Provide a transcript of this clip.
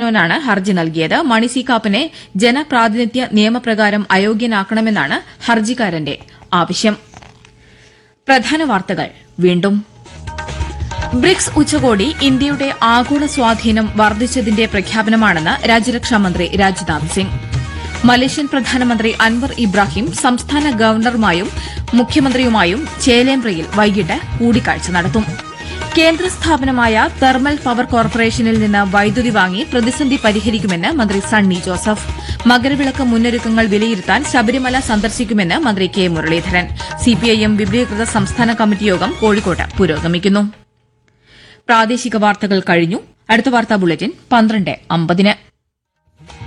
മേനോനാണ് ഹർജി നൽകിയത് മണി സി കാപ്പനെ ജനപ്രാതിനിധ്യ നിയമപ്രകാരം അയോഗ്യനാക്കണമെന്നാണ് ഹർജിക്കാരന്റെ ആവശ്യം പ്രധാന വാർത്തകൾ വീണ്ടും ബ്രിക്സ് ഉച്ചകോടി ഇന്ത്യയുടെ ആഗോള സ്വാധീനം വർദ്ധിച്ചതിന്റെ പ്രഖ്യാപനമാണെന്ന് രാജ്യരക്ഷാമന്ത്രി രാജ്നാഥ് സിംഗ് മലേഷ്യൻ പ്രധാനമന്ത്രി അൻവർ ഇബ്രാഹിം സംസ്ഥാന ഗവർണറുമായും മുഖ്യമന്ത്രിയുമായും ചേലേമ്പ്രയിൽ വൈകിട്ട് കൂടിക്കാഴ്ച നടത്തും കേന്ദ്ര സ്ഥാപനമായ തെർമൽ പവർ കോർപ്പറേഷനിൽ നിന്ന് വൈദ്യുതി വാങ്ങി പ്രതിസന്ധി പരിഹരിക്കുമെന്ന് മന്ത്രി സണ്ണി ജോസഫ് മകരവിളക്ക് മുന്നൊരുക്കങ്ങൾ വിലയിരുത്താൻ ശബരിമല സന്ദർശിക്കുമെന്ന് മന്ത്രി കെ മുരളീധരൻ സിപിഐഎം വിപുലീകൃത സംസ്ഥാന കമ്മിറ്റി യോഗം കോഴിക്കോട്ട് പുരോഗമിക്കുന്നു പ്രാദേശിക വാർത്തകൾ കഴിഞ്ഞു അടുത്ത വാർത്താ ബുള്ളറ്റിൻ പന്ത്രണ്ട് അമ്പതിന്